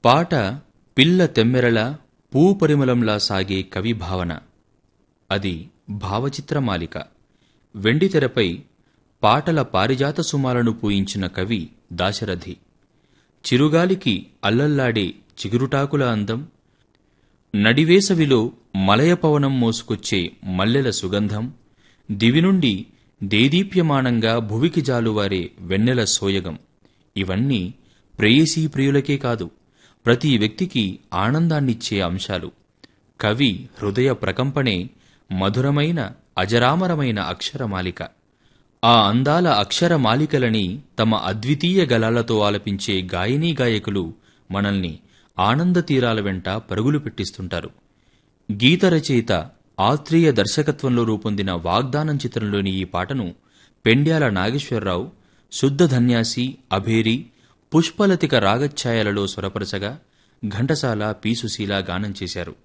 పాట పిల్ల తెమ్మెరల పూ పరిమళంలా సాగే కవి భావన అది భావచిత్రమాలిక వెండితెరపై పాటల పారిజాత సుమాలను పూయించిన కవి దాశరథి చిరుగాలికి అల్లల్లాడే చిగురుటాకుల అందం నడివేసవిలో మలయపవనం మోసుకొచ్చే మల్లెల సుగంధం దివి నుండి దేదీప్యమానంగా భువికి జాలువారే వెన్నెల సోయగం ఇవన్నీ ప్రేయసీ ప్రియులకే కాదు ప్రతి వ్యక్తికి ఆనందాన్నిచ్చే అంశాలు కవి హృదయ ప్రకంపనే మధురమైన అజరామరమైన అక్షరమాలిక ఆ అందాల అక్షరమాలికలని తమ అద్వితీయ గలాలతో ఆలపించే గాయనీ గాయకులు మనల్ని ఆనంద తీరాల వెంట పరుగులు పెట్టిస్తుంటారు గీత రచయిత ఆత్రేయ దర్శకత్వంలో రూపొందిన వాగ్దానం చిత్రంలోని ఈ పాటను పెండ్యాల నాగేశ్వరరావు శుద్ధ ధన్యాసి అభేరి పుష్పలతిక రాగఛాయలలో స్వరపరచగా ఘంటసాల పి సుశీల గానం చేశారు